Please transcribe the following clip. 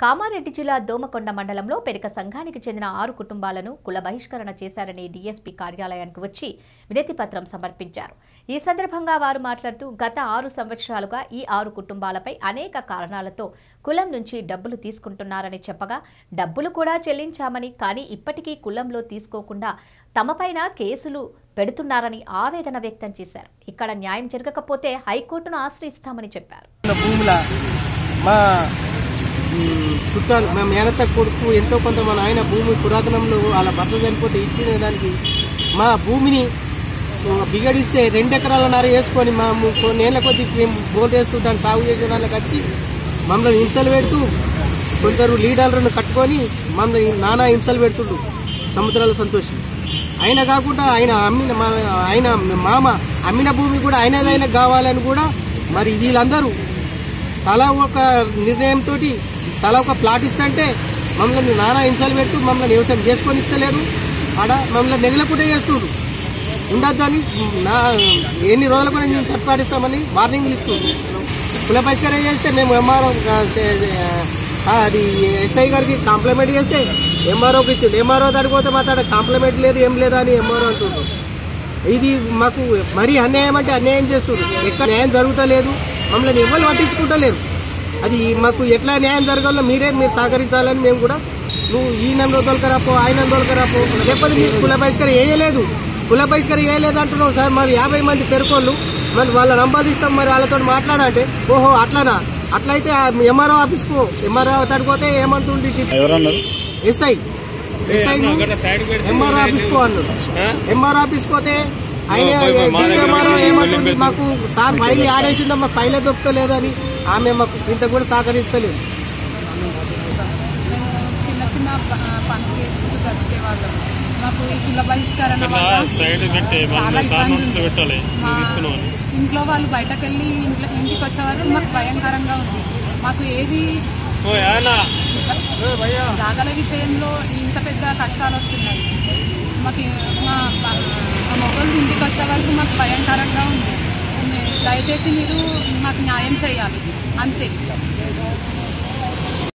కామారెడ్డి జిల్లా దోమకొండ మండలంలో పెరిక సంఘానికి చెందిన ఆరు కుటుంబాలను కుల బహిష్కరణ చేశారని డీఎస్పీ కార్యాలయానికి వచ్చి వినతి పత్రం సమర్పించారు ఈ సందర్భంగా వారు మాట్లాడుతూ గత ఆరు సంవత్సరాలుగా ఈ ఆరు కుటుంబాలపై అనేక కారణాలతో కులం నుంచి డబ్బులు తీసుకుంటున్నారని చెప్పగా డబ్బులు కూడా చెల్లించామని కానీ ఇప్పటికీ కులంలో తీసుకోకుండా తమపైన కేసులు పెడుతున్నారని ఆవేదన వ్యక్తం చేశారు ఇక్కడ న్యాయం జరగకపోతే హైకోర్టును ఆశ్రయిస్తామని చెప్పారు ఉన్న భూముల మా మ్, చుట్టాలు మా మేనత్త కొడుకు ఎంతో కొంత మన ఆయన భూమి పురాతనంలో వాళ్ళ భర్త చనిపోతే ఇచ్చిన దానికి మా భూమిని బిగడిస్తే రెండు ఎకరాలన్నర వేసుకొని మా ము- కొన్నేళ్ల కొద్ది మేము బోర్ వేస్తూ దాన్ని సాగు చేసే దానికి వచ్చి మమ్మల్ని హింసలు పెడుతూ కొందరు లీడర్లను కట్టుకొని మమ్మల్ని నానా హింసలు పెడుతుండ్రు సముద్రాల సంతోషి ఆయన కాకుండా ఆయన అమ్మిన మా ఆయన మామ అమ్మిన భూమి కూడా ఆయనదైనా కావాలని కూడా మరి వీళ్ళందరూ తల ఒక నిర్ణయంతో తల ఒక ప్లాట్ ఇస్తుంటే మమ్మల్ని నానా హింసలు పెడుతూ మమ్మల్ని వ్యవసాయం చేసుకొని ఇస్తలేరు ఆడ మమ్మల్ని నెగలకుండా చేస్తున్నారు ఉండద్దు అని నా ఎన్ని రోజులు కూడా నేను చట్టాడిస్తామని వార్నింగ్లు ఇస్తుంది కుల పరిష్కారం చేస్తే మేము ఎంఆర్ఓ అది ఎస్ఐ గారికి కాంప్లిమెంట్ చేస్తే ఎంఆర్ఓకి ఇచ్చిండు ఎంఆర్ఓ తడిపోతే మా తాడ కాంప్లిమెంట్ లేదు ఏం లేదా అని ఎంఆర్ఓ అంటుండ్రు ఇది మాకు మరీ అన్యాయం అంటే అన్యాయం చేస్తుంది ఎక్కడ న్యాయం జరుగుతలేదు మమ్మల్ని ఎవరు పట్టించుకుంటలేరు అది మాకు ఎట్లా న్యాయం జరగాలో మీరే మీరు సహకరించాలని మేము కూడా నువ్వు ఈ నెంబర్ తోలుకరాపో ఆ నెంబర్ తోలుకరాపో లేకపోతే మీరు కుల బహిష్కరణ వేయలేదు కుల బహిష్కరణ వేయలేదు అంటున్నాం సార్ మరి యాభై మంది పెరుకోళ్ళు మరి వాళ్ళ నంబర్ ఇస్తాం మరి వాళ్ళతో మాట్లాడంటే ఓహో అట్లానా అట్లయితే ఎంఆర్ఓ ఆఫీస్కు ఎంఆర్ఓ తడిపోతే ఏమంటుంది ఎవరన్నారు ఎస్ఐ ఎస్ఐ ఎంఆర్ఓ ఆఫీస్కు అన్నాడు ఎంఆర్ ఆఫీస్ పోతే ఆయన ఎంఆర్ఓ ఏమంటుంది మాకు సార్ ఫైల్ ఆడేసిందో మాకు ఫైలే దొరుకుతలేదని ఆమె మాకు ఇంత కూడా సహకరిస్తలేదు మేము చిన్న చిన్న ప- పనులు చేసుకుంటూ బ్రతికే వాళ్ళం మాకు ఈ కుల బహిష్కరణ వల్ల సైడ్ పెట్టే చాలా సార్ ఇబ్బంది నోట్స్ ఉంది. పెట్టాలి మా నువ్వు ఇస్తున్నావు అని ఇంట్లో వాళ్ళు బయటకు వెళ్ళి ఇంట్లో ఇంటికి వచ్చే వరకు మాకు భయంకరంగా ఉంది మాకు ఏది ఓ యానా జాగల విషయంలో ఇంత పెద్ద కష్టాలు వస్తున్నాయి మాకు మా మా మొగలు ఇంటికి వచ్చే వరకు మాకు భయంకరంగా ఉంది దయచేసి మీరు మాకు న్యాయం చేయాలి అంతే